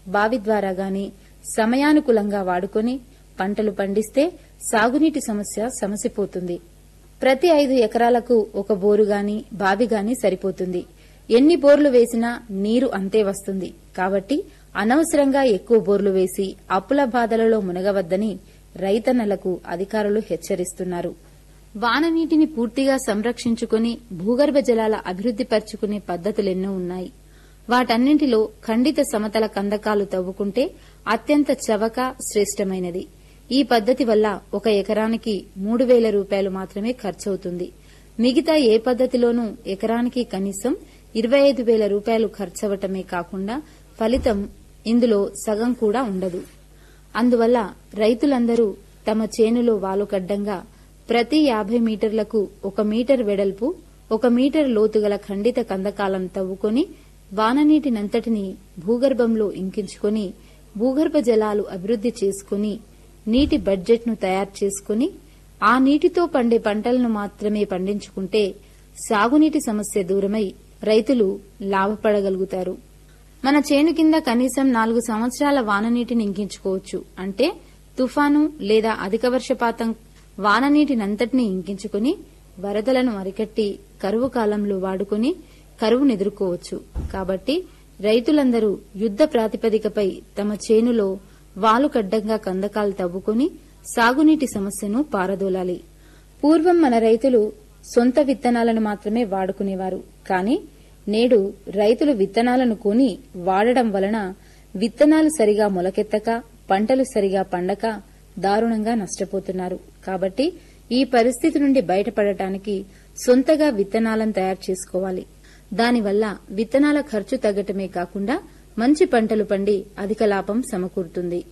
బావి ద్వారా గాని సమయానుకూలంగా వాడుకొని పంటలు పండిస్తే సాగునీటి సమస్య సమసిపోతుంది ప్రతి ఐదు ఎకరాలకు ఒక బోరు గాని బావి గాని సరిపోతుంది ఎన్ని బోర్లు వేసినా నీరు అంతే వస్తుంది కాబట్టి అనవసరంగా ఎక్కువ బోర్లు వేసి అప్పుల బాధలలో మునగవద్దని రైతన్నలకు అధికారులు హెచ్చరిస్తున్నారు వాననీటిని పూర్తిగా సంరక్షించుకుని భూగర్భ జలాల అభివృద్ది పరుచుకునే పద్దతులెన్నో ఉన్నాయి వాటన్నింటిలో ఖండిత సమతల కందకాలు తవ్వుకుంటే అత్యంత చవక శ్రేష్టమైనది ఈ పద్దతి వల్ల ఒక ఎకరానికి మూడు వేల రూపాయలు మాత్రమే ఖర్చవుతుంది మిగతా ఏ పద్దతిలోనూ ఎకరానికి కనీసం ఇరవై ఐదు వేల రూపాయలు ఖర్చవటమే కాకుండా ఫలితం ఇందులో సగం కూడా ఉండదు అందువల్ల రైతులందరూ తమ చేనులో వాలుకడ్డంగా ప్రతి యాభై మీటర్లకు ఒక మీటర్ వెడల్పు ఒక మీటర్ లోతుగల ఖండిత కందకాలను తవ్వుకొని వాననీటినంతటిని భూగర్భంలో ఇంకించుకొని భూగర్భ జలాలు అభివృద్ది చేసుకుని నీటి బడ్జెట్ను తయారు చేసుకుని ఆ నీటితో పండే పంటలను మాత్రమే పండించుకుంటే సాగునీటి సమస్య దూరమై రైతులు లాభపడగలుగుతారు మన చేను కింద కనీసం నాలుగు సంవత్సరాల వాననీటిని ఇంకించుకోవచ్చు అంటే తుఫాను లేదా అధిక వర్షపాతం వాననీటినంతటినీ ఇంకించుకుని వరదలను అరికట్టి కరువు కాలంలో వాడుకుని కరువును ఎదుర్కోవచ్చు కాబట్టి రైతులందరూ యుద్ద ప్రాతిపదికపై తమ చేనులో వాలుకడ్డంగా కందకాలు తవ్వుకుని సాగునీటి సమస్యను పారదోలాలి పూర్వం మన రైతులు సొంత విత్తనాలను మాత్రమే వాడుకునేవారు కానీ నేడు రైతులు విత్తనాలను కొని వాడడం వలన విత్తనాలు సరిగా మొలకెత్తక పంటలు సరిగా పండక దారుణంగా నష్టపోతున్నారు కాబట్టి ఈ పరిస్థితి నుండి బయటపడటానికి సొంతగా విత్తనాలను తయారు చేసుకోవాలి దానివల్ల విత్తనాల ఖర్చు తగ్గటమే కాకుండా మంచి పంటలు పండి అధిక లాభం సమకూరుతుంది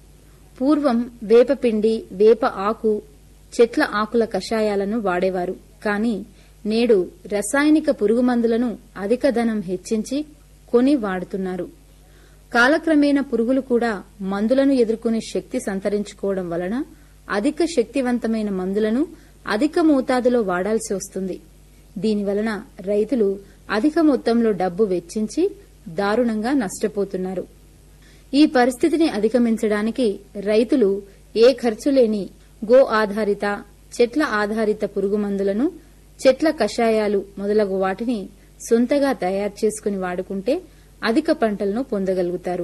పూర్వం వేపపిండి వేప ఆకు చెట్ల ఆకుల కషాయాలను వాడేవారు కానీ నేడు రసాయనిక పురుగుమందులను అధిక ధనం హెచ్చించి కొని వాడుతున్నారు కాలక్రమేణా పురుగులు కూడా మందులను ఎదుర్కొనే శక్తి సంతరించుకోవడం వలన అధిక శక్తివంతమైన మందులను అధిక మోతాదులో వాడాల్సి వస్తుంది దీనివలన రైతులు అధిక మొత్తంలో డబ్బు వెచ్చించి దారుణంగా నష్టపోతున్నారు ఈ పరిస్థితిని అధిగమించడానికి రైతులు ఏ ఖర్చు లేని గో ఆధారిత చెట్ల ఆధారిత పురుగు మందులను చెట్ల కషాయాలు మొదలగు వాటిని సొంతగా తయారు చేసుకుని వాడుకుంటే అధిక పంటలను పొందగలుగుతారు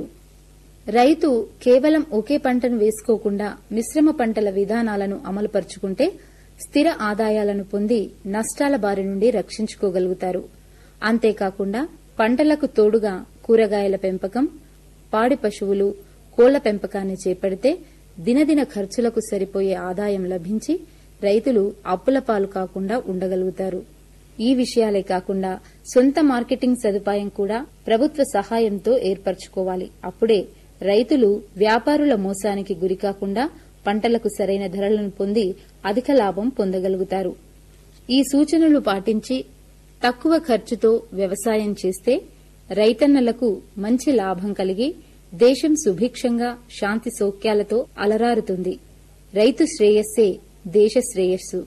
రైతు కేవలం ఒకే పంటను వేసుకోకుండా మిశ్రమ పంటల విధానాలను అమలుపరుచుకుంటే స్థిర ఆదాయాలను పొంది నష్టాల బారి నుండి రక్షించుకోగలుగుతారు అంతేకాకుండా పంటలకు తోడుగా కూరగాయల పెంపకం పాడి పశువులు కోళ్ల పెంపకాన్ని చేపడితే దినదిన ఖర్చులకు సరిపోయే ఆదాయం లభించి రైతులు అప్పుల పాలు కాకుండా ఉండగలుగుతారు ఈ విషయాలే కాకుండా సొంత మార్కెటింగ్ సదుపాయం కూడా ప్రభుత్వ సహాయంతో ఏర్పరచుకోవాలి అప్పుడే రైతులు వ్యాపారుల మోసానికి గురికాకుండా పంటలకు సరైన ధరలను పొంది అధిక లాభం పొందగలుగుతారు ఈ సూచనలు పాటించి తక్కువ ఖర్చుతో వ్యవసాయం చేస్తే రైతన్నలకు మంచి లాభం కలిగి దేశం సుభిక్షంగా శాంతి సౌఖ్యాలతో అలరారుతుంది రైతు శ్రేయస్సే దేశ శ్రేయస్సు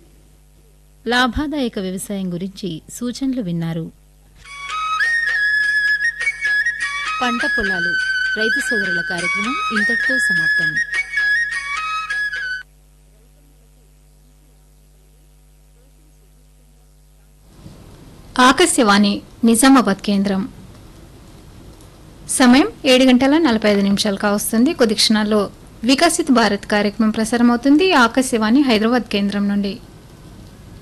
లాభాదాయక వ్యవసాయం గురించి సూచనలు విన్నారు పంట పొలాలు రైతు సోదరుల కార్యక్రమం ఇంతటితో సమాప్తం ఆకాశవాణి నిజామాబాద్ కేంద్రం సమయం ఏడు గంటల నలభై ఐదు నిమిషాలు కావస్తుంది కొద్ది క్షణాల్లో వికసిత్ భారత్ కార్యక్రమం ప్రసారమవుతుంది ఆకాశవాణి హైదరాబాద్ కేంద్రం నుండి